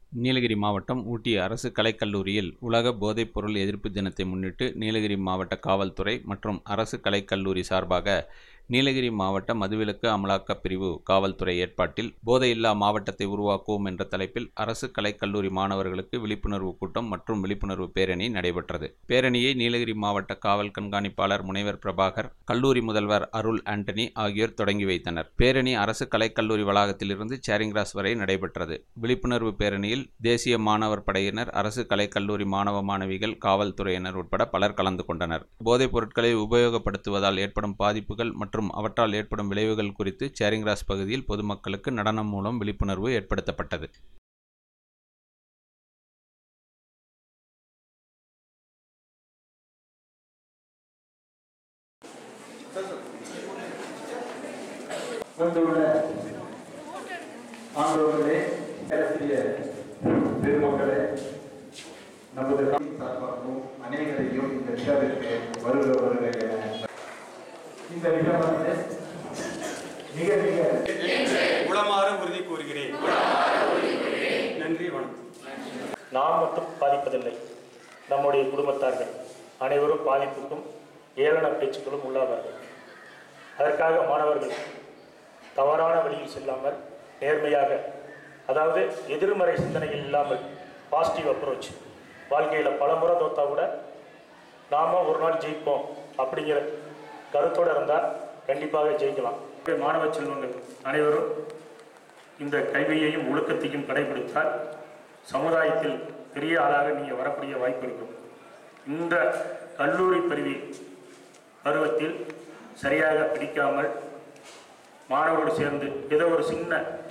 நீலகிரி மாவட்டம் ஊட்டி அரசு கலைக்கல்லூரியில் உலக போதைப்பொருள் எதிர்ப்பு தினத்தை முன்னிட்டு நீலகிரி மாவட்ட காவல்துறை மற்றும் அரசு கலைக்கல்லூரி சார்பாக நீலகிரி மாவட்ட மதுவிலக்கு அமலாக்கப் பிரிவு காவல்துறை ஏற்பாட்டில் போதையில்லா மாவட்டத்தை உருவாக்குவோம் என்ற தலைப்பில் அரசு கலைக்கல்லூரி மாணவர்களுக்கு விழிப்புணர்வு கூட்டம் மற்றும் விழிப்புணர்வு பேரணி நடைபெற்றது பேரணியை நீலகிரி மாவட்ட காவல் கண்காணிப்பாளர் முனைவர் பிரபாகர் கல்லூரி முதல்வர் அருள் ஆண்டனி ஆகியோர் தொடங்கி வைத்தனர் பேரணி அரசு கலைக்கல்லூரி வளாகத்திலிருந்து சேரிங்கிராஸ் வரை நடைபெற்றது விழிப்புணர்வு பேரணியில் தேசிய மாணவர் படையினர் அரசு கலைக்கல்லூரி மாணவ மாணவிகள் காவல்துறையினர் உட்பட பலர் கலந்து கொண்டனர் போதைப் பொருட்களை உபயோகப்படுத்துவதால் ஏற்படும் பாதிப்புகள் மற்றும் அவற்றால் ஏற்படும் விளைவுகள் குறித்து சேரிங்கிராஸ் பகுதியில் பொதுமக்களுக்கு நடனம் மூலம் விழிப்புணர்வு ஏற்படுத்தப்பட்டது வந்துள்ள ஆண்டவர்களே பேராசிரியர் பெருமக்களே நமது கல்வி சார்பாகவும் அனைவரையும் இந்த விழாவிற்கு வருக வருக என இந்த விழாவானது மிக மிக உளமாற உறுதி கூறுகிறேன் நன்றி வணக்கம் நாம் மட்டும் பாதிப்பதில்லை நம்முடைய குடும்பத்தார்கள் அனைவரும் பாதிப்புக்கும் ஏளன பேச்சுக்களும் உள்ளாவார்கள் அதற்காக மாணவர்கள் தவறான வழியில் செல்லாமல் நேர்மையாக அதாவது எதிர்மறை சிந்தனைகள் இல்லாமல் பாசிட்டிவ் அப்ரோச் வாழ்க்கையில் பல முறை தோத்தா கூட நாம ஒரு நாள் ஜெயிப்போம் அப்படிங்கிற கருத்தோடு இருந்தால் கண்டிப்பாக ஜெயிக்கலாம் மாணவ செல்வங்கள் அனைவரும் இந்த கல்வியையும் ஒழுக்கத்தையும் கடைபிடித்தால் சமுதாயத்தில் பெரிய ஆளாக நீங்கள் வரக்கூடிய வாய்ப்பு இருக்கும் இந்த கல்லூரி பிரிவி பருவத்தில் சரியாக பிடிக்காமல் மாணவரோடு சேர்ந்து ஏதோ ஒரு சின்ன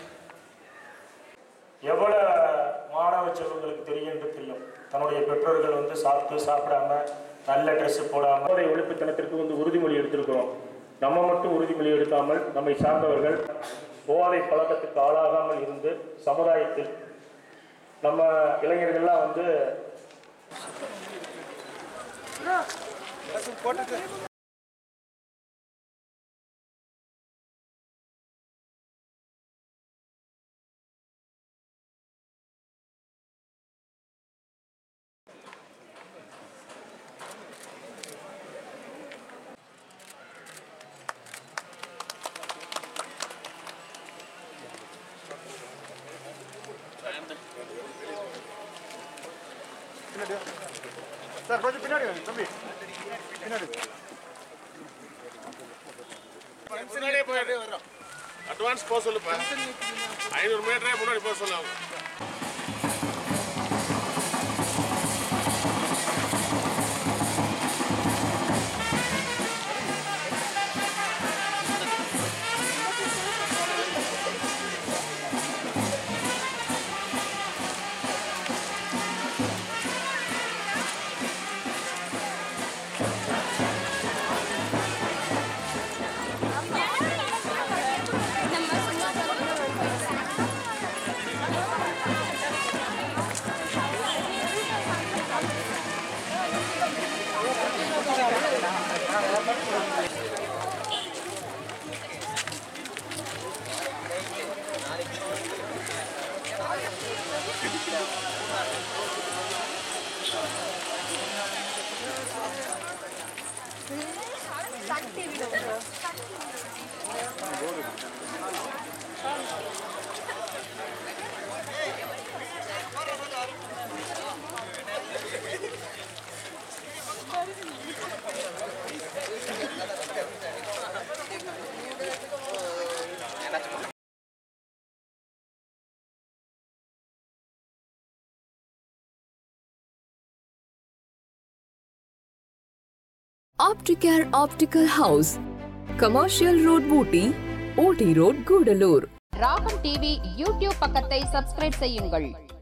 எவ்வளோ மாணவ செல்வங்களுக்கு தெரியும் என்று தெரியும் தன்னுடைய பெற்றோர்கள் வந்து சாப்பிட்டு சாப்பிடாம நல்ல ட்ரெஸ் போடாமல் போதை ஒழிப்புத்தனத்திற்கு வந்து உறுதிமொழி எடுத்திருக்கிறோம் நம்ம மட்டும் உறுதிமொழி எடுக்காமல் நம்மை சார்ந்தவர்கள் போதை பழக்கத்துக்கு ஆளாகாமல் இருந்து சமுதாயத்தில் நம்ம இளைஞர்கள்லாம் வந்து முன்னாடியே போயிட்டு அட்வான்ஸ் போக சொல்லுப்பா ஐநூறு மீட்டரே முன்னாடி போக சொல்லு அவங்க Opticare Optical House, Commercial Road Booty, OT Road, Gudalur. Ragam TV YouTube பக்கத்தை சப்ஸ்கிரைப் செய்யுங்கள்